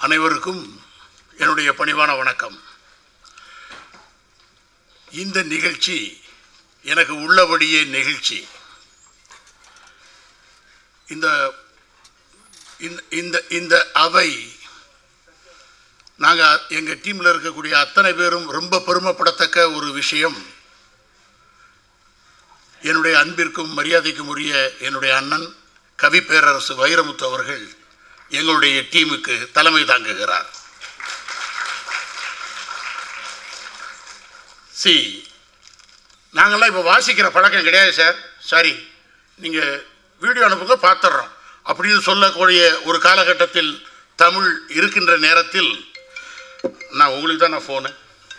அனைவருக்கும் என்னுடைய பணிவான வணக்கம் இந்த நிகழ்ச்சி எனக்கு உள்ளபடியே நெகிழ்ச்சி இந்த இந்த- இந்த இந்த அவை நாங்கள் எங்கள் டீமில் இருக்கக்கூடிய அத்தனை பேரும் ரொம்ப பெருமைப்படத்தக்க ஒரு விஷயம் என்னுடைய அன்பிற்கும் மரியாதைக்கும் உரிய என்னுடைய அண்ணன் கவி பேரரசு வைரமுத்து அவர்கள் எங்களுடைய டீமுக்கு தலைமை தாங்குகிறார் சி நாங்கள்லாம் இப்போ வாசிக்கிற பழக்கம் கிடையாது சார் சாரி நீங்கள் வீடியோ அனுப்புங்க பார்த்துட்றோம் அப்படின்னு சொல்லக்கூடிய ஒரு காலகட்டத்தில் தமிழ் இருக்கின்ற நேரத்தில் நான் உங்களுக்கு தான் நான் ஃபோனு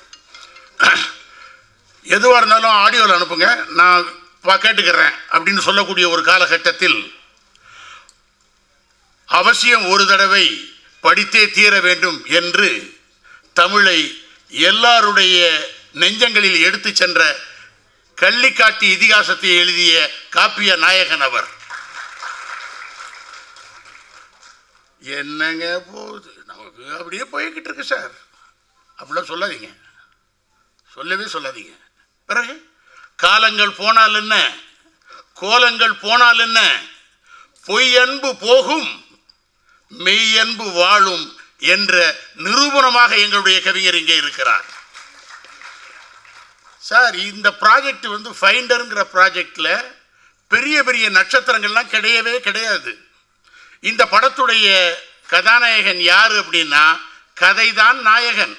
எதுவாக இருந்தாலும் ஆடியோவில் அனுப்புங்க நான் பா- கேட்டுக்கிறேன் அப்படின்னு சொல்லக்கூடிய ஒரு காலகட்டத்தில் அவசியம் ஒரு தடவை படித்தே தீர வேண்டும் என்று தமிழை எல்லாருடைய நெஞ்சங்களில் எடுத்துச் சென்ற கள்ளிக்காட்டி இதிகாசத்தை எழுதிய காப்பிய நாயகன் அவர் என்னங்க போகுது நமக்கு அப்படியே போய்கிட்டு இருக்கு சார் அப்படிலாம் சொல்லாதீங்க சொல்லவே சொல்லாதீங்க பிறகு காலங்கள் போனால் என்ன கோலங்கள் போனால் என்ன பொய் அன்பு போகும் மெய் அன்பு வாழும் என்ற நிரூபணமாக எங்களுடைய கவிஞர் இங்கே இருக்கிறார் சார் இந்த ப்ராஜெக்ட் வந்து ஃபைண்டருங்கிற ப்ராஜெக்டில் பெரிய பெரிய நட்சத்திரங்கள்லாம் கிடையவே கிடையாது இந்த படத்துடைய கதாநாயகன் யார் அப்படின்னா கதைதான் நாயகன்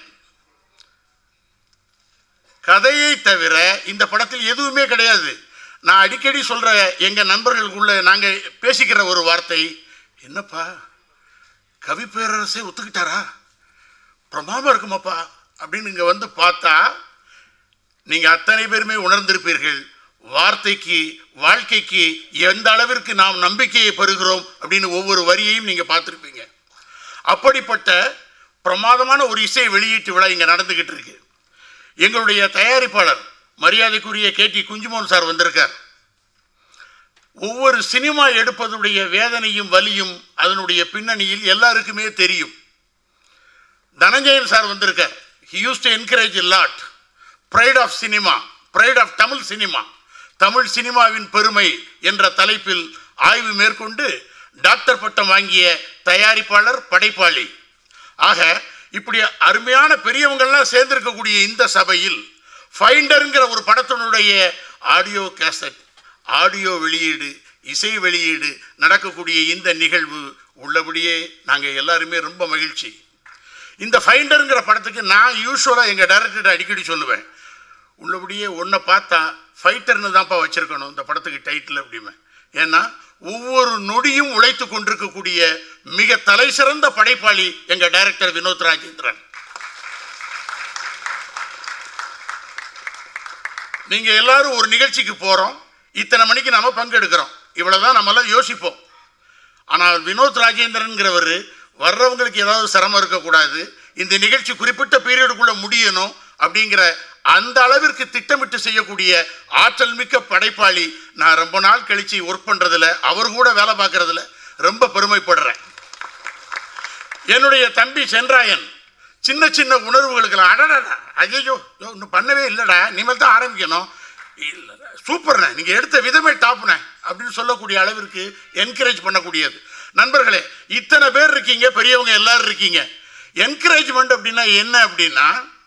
கதையை தவிர இந்த படத்தில் எதுவுமே கிடையாது நான் அடிக்கடி சொல்கிற எங்கள் நண்பர்களுக்குள்ள நாங்கள் பேசிக்கிற ஒரு வார்த்தை என்னப்பா கவி பேரரசே ஒத்துக்கிட்டாரா பிரமாதம் இருக்குமாப்பா அப்படின்னு இங்கே வந்து பார்த்தா நீங்கள் அத்தனை பேருமே உணர்ந்திருப்பீர்கள் வார்த்தைக்கு வாழ்க்கைக்கு எந்த அளவிற்கு நாம் நம்பிக்கையை பெறுகிறோம் அப்படின்னு ஒவ்வொரு வரியையும் நீங்கள் பார்த்துருப்பீங்க அப்படிப்பட்ட பிரமாதமான ஒரு இசை வெளியீட்டு விழா இங்கே நடந்துக்கிட்டு இருக்கு எங்களுடைய தயாரிப்பாளர் மரியாதைக்குரிய கே டி குஞ்சுமோகன் சார் வந்திருக்கார் ஒவ்வொரு சினிமா எடுப்பதுடைய வேதனையும் வலியும் அதனுடைய பின்னணியில் எல்லாருக்குமே தெரியும் தனஞ்சயன் சார் வந்திருக்கார் he used to encourage lot pride of cinema pride of Tamil cinema Tamil சினிமாவின் பெருமை என்ற தலைப்பில் ஆய்வு மேற்கொண்டு டாக்டர் பட்டம் வாங்கிய தயாரிப்பாளர் படைப்பாளி ஆக இப்படி அருமையான பெரியவங்கள்லாம் சேர்ந்திருக்கக்கூடிய இந்த சபையில் ஃபைண்டருங்கிற ஒரு படத்தினுடைய ஆடியோ கேசட் ஆடியோ வெளியீடு இசை வெளியீடு நடக்கக்கூடிய இந்த நிகழ்வு உள்ளபடியே நாங்கள் எல்லாருமே ரொம்ப மகிழ்ச்சி இந்த ஃபைண்டருங்கிற படத்துக்கு நான் யூஸ்வலாக எங்கள் டைரக்டர்கிட்ட அடிக்கடி சொல்லுவேன் உள்ளபடியே ஒன்றை பார்த்தா ஃபைட்டர்னு தான்ப்பா வச்சுருக்கணும் இந்த படத்துக்கு டைட்டில் அப்படிமே ஏன்னா ஒவ்வொரு நொடியும் உழைத்து கொண்டிருக்கக்கூடிய மிக தலை சிறந்த படைப்பாளி எங்கள் டைரக்டர் வினோத் ராஜேந்திரன் நீங்கள் எல்லாரும் ஒரு நிகழ்ச்சிக்கு போகிறோம் இத்தனை மணிக்கு நம்ம பங்கெடுக்கிறோம் இவ்வளோதான் நம்மளாம் யோசிப்போம் ஆனால் வினோத் ராஜேந்திரன்கிறவர் வர்றவங்களுக்கு ஏதாவது சிரமம் இருக்கக்கூடாது இந்த நிகழ்ச்சி குறிப்பிட்ட பீரியடுக்குள்ளே முடியணும் அப்படிங்கிற அந்த அளவிற்கு திட்டமிட்டு செய்யக்கூடிய ஆற்றல் மிக்க படைப்பாளி நான் ரொம்ப நாள் கழிச்சு ஒர்க் பண்ணுறதுல அவர் கூட வேலை பார்க்கறதுல ரொம்ப பெருமைப்படுறேன் என்னுடைய தம்பி சென்றாயன் சின்ன சின்ன உணர்வுகளுக்கெல்லாம் அடடா ஐயோ யோ, இன்னும் பண்ணவே இல்லைடா இனிமேல் தான் ஆரம்பிக்கணும் இல்லை சூப்பர்ண்ணே நீங்கள் எடுத்த விதமே டாப்ண்ணே அப்படின்னு சொல்லக்கூடிய அளவிற்கு என்கரேஜ் பண்ணக்கூடியது நண்பர்களே இத்தனை பேர் இருக்கீங்க பெரியவங்க எல்லாரும் இருக்கீங்க என்கரேஜ்மெண்ட் அப்படின்னா என்ன அப்படின்னா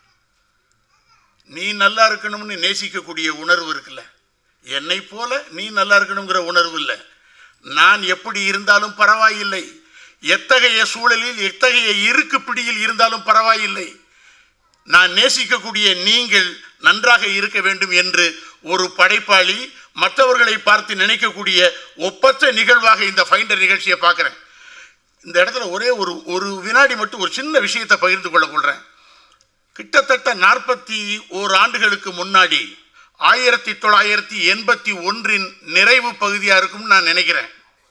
நீ நல்லா இருக்கணும்னு நேசிக்கக்கூடிய உணர்வு இருக்குல்ல என்னை போல நீ நல்லா இருக்கணுங்கிற உணர்வு இல்லை நான் எப்படி இருந்தாலும் பரவாயில்லை எத்தகைய சூழலில் எத்தகைய இருக்கு பிடியில் இருந்தாலும் பரவாயில்லை நான் நேசிக்கக்கூடிய நீங்கள் நன்றாக இருக்க வேண்டும் என்று ஒரு படைப்பாளி மற்றவர்களை பார்த்து நினைக்கக்கூடிய ஒப்பற்ற நிகழ்வாக இந்த ஃபைண்டர் நிகழ்ச்சியை பார்க்குறேன் இந்த இடத்துல ஒரே ஒரு ஒரு வினாடி மட்டும் ஒரு சின்ன விஷயத்தை பகிர்ந்து கொள்ள கொள்கிறேன் கிட்டத்தட்ட நாற்பத்தி ஓர் ஆண்டுகளுக்கு முன்னாடி ஆயிரத்தி தொள்ளாயிரத்தி எண்பத்தி ஒன்றின் நிறைவு பகுதியாக இருக்கும்னு நான் நினைக்கிறேன்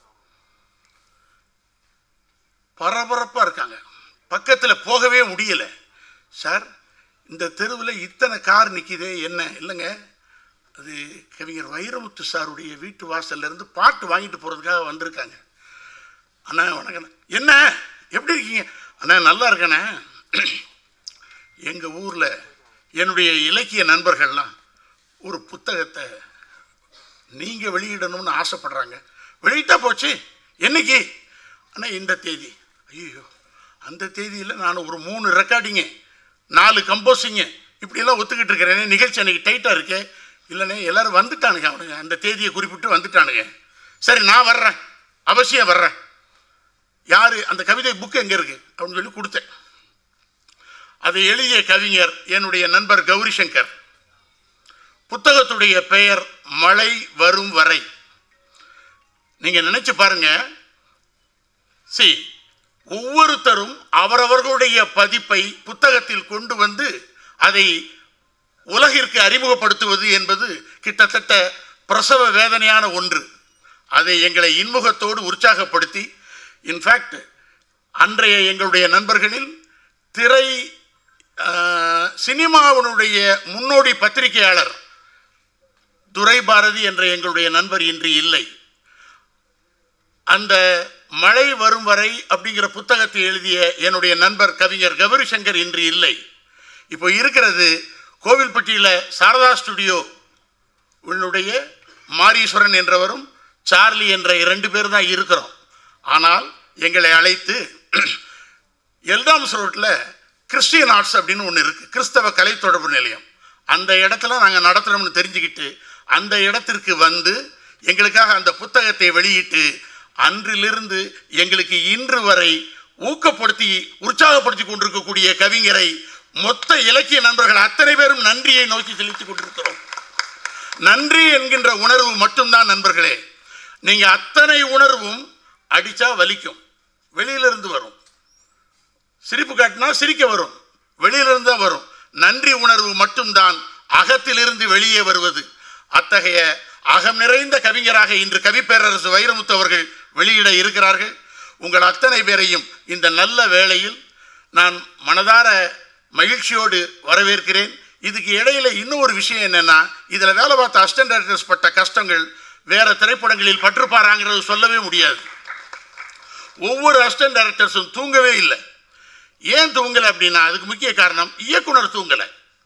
பரபரப்பாக இருக்காங்க பக்கத்தில் போகவே முடியல சார் இந்த தெருவில் இத்தனை கார் நிற்கிதே என்ன இல்லைங்க அது கவிஞர் வைரமுத்து சாருடைய வீட்டு வாசல்ல இருந்து பாட்டு வாங்கிட்டு போகிறதுக்காக வந்திருக்காங்க அண்ணா வணக்கம் என்ன எப்படி இருக்கீங்க அண்ணா நல்லா இருக்கண்ணே எங்கள் ஊரில் என்னுடைய இலக்கிய நண்பர்கள்லாம் ஒரு புத்தகத்தை நீங்கள் வெளியிடணும்னு ஆசைப்படுறாங்க வெளியிட்டா போச்சு என்னைக்கு அண்ணா இந்த தேதி ஐயோ அந்த தேதியில் நான் ஒரு மூணு ரெக்கார்டிங்கு நாலு கம்போசிங்கு இப்படியெல்லாம் ஒத்துக்கிட்டு இருக்கிறேன் நிகழ்ச்சி அன்னைக்கு டைட்டாக இருக்கு இல்லைண்ணே எல்லாரும் வந்துட்டானுங்க அவனுங்க அந்த தேதியை குறிப்பிட்டு வந்துட்டானுங்க சரி நான் வர்றேன் அவசியம் வர்றேன் யார் அந்த கவிதை புக்கு எங்கே இருக்கு அப்படின்னு சொல்லி கொடுத்தேன் அதை எழுதிய கவிஞர் என்னுடைய நண்பர் கௌரி சங்கர் புத்தகத்துடைய பெயர் மழை வரும் வரை நீங்க நினைச்சு பாருங்க சி ஒவ்வொருத்தரும் அவரவர்களுடைய பதிப்பை புத்தகத்தில் கொண்டு வந்து அதை உலகிற்கு அறிமுகப்படுத்துவது என்பது கிட்டத்தட்ட பிரசவ வேதனையான ஒன்று அதை எங்களை இன்முகத்தோடு உற்சாகப்படுத்தி இன்ஃபேக்ட் அன்றைய எங்களுடைய நண்பர்களில் திரை ஆஹ், சினிமாவினுடைய முன்னோடி பத்திரிகையாளர் துரை பாரதி என்ற எங்களுடைய நண்பர் இன்று இல்லை அந்த மழை வரும் வரை அப்படிங்கிற புத்தகத்தை எழுதிய என்னுடைய நண்பர் கவிஞர் கௌரி சங்கர் இன்று இல்லை இப்போ இருக்கிறது கோவில்பட்டியில் சாரதா ஸ்டுடியோ உன்னுடைய மாரீஸ்வரன் என்றவரும் சார்லி என்ற இரண்டு பேர் தான் இருக்கிறோம் ஆனால் எங்களை அழைத்து எல்தாம்ஸ் ரோட்டில் கிறிஸ்டியன் ஆர்ட்ஸ் அப்படின்னு ஒன்று இருக்குது கிறிஸ்தவ கலை தொடர்பு நிலையம் அந்த இடத்துல நாங்கள் நடத்துகிறோம்னு தெரிஞ்சுக்கிட்டு அந்த இடத்திற்கு வந்து எங்களுக்காக அந்த புத்தகத்தை வெளியிட்டு அன்றிலிருந்து எங்களுக்கு இன்று வரை ஊக்கப்படுத்தி உற்சாகப்படுத்தி கொண்டிருக்கக்கூடிய கவிஞரை மொத்த இலக்கிய நண்பர்கள் அத்தனை பேரும் நன்றியை நோக்கி செலுத்திக் கொண்டிருக்கிறோம் நன்றி என்கின்ற உணர்வு மட்டும்தான் நண்பர்களே நீங்க அத்தனை உணர்வும் அடிச்சா வலிக்கும் வெளியிலிருந்து வரும் சிரிப்பு காட்டினா சிரிக்க வரும் வெளியிலிருந்து தான் வரும் நன்றி உணர்வு மட்டும்தான் அகத்திலிருந்து வெளியே வருவது அத்தகைய அகம் நிறைந்த கவிஞராக இன்று கவிப்பேரரசு வைரமுத்து அவர்கள் வெளியிட இருக்கிறார்கள் உங்கள் அத்தனை பேரையும் இந்த நல்ல வேளையில் நான் மனதார மகிழ்ச்சியோடு வரவேற்கிறேன் இதுக்கு இடையில இன்னும் ஒரு விஷயம் என்னன்னா இதில் வேலை பார்த்த அசிஸ்டன்ட் டைரக்டர்ஸ் பட்ட கஷ்டங்கள் வேற திரைப்படங்களில் பற்றுப்பாராங்கிறது சொல்லவே முடியாது ஒவ்வொரு அசிஸ்டன்ட் டைரக்டர்ஸும் தூங்கவே இல்லை ஏன் தூங்கலை அப்படின்னா அதுக்கு முக்கிய காரணம் இயக்குனர் தூங்கலை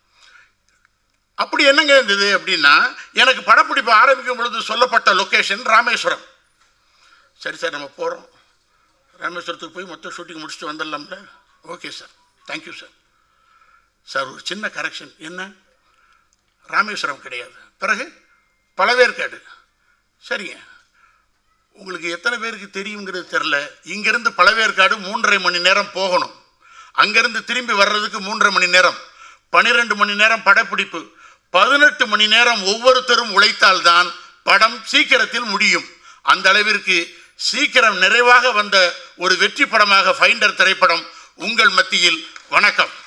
அப்படி என்னங்க இருந்தது அப்படின்னா எனக்கு படப்பிடிப்பு ஆரம்பிக்கும் பொழுது சொல்லப்பட்ட லொக்கேஷன் ராமேஸ்வரம் சரி சார் நம்ம போகிறோம் ராமேஸ்வரத்துக்கு போய் மொத்தம் ஷூட்டிங் முடிச்சுட்டு வந்துடலாம்ல okay sir thank you sir sir ஒரு சின்ன கரெக்ஷன் என்ன ராமேஸ்வரம் கிடையாது பிறகு பழவேற்காடு சரிங்க உங்களுக்கு எத்தனை பேருக்கு தெரியுங்கிறது தெரில இங்கேருந்து பழவேற்காடு மூன்றரை மணி நேரம் போகணும் அங்கேருந்து திரும்பி வர்றதுக்கு மூன்றரை மணி நேரம் பன்னிரெண்டு மணி நேரம் படப்பிடிப்பு பதினெட்டு மணி நேரம் ஒவ்வொருத்தரும் உழைத்தால்தான் படம் சீக்கிரத்தில் முடியும் அந்த அளவிற்கு சீக்கிரம் நிறைவாக வந்த ஒரு வெற்றி படமாக ஃபைண்டர் திரைப்படம் உங்கள் மத்தியில் வணக்கம்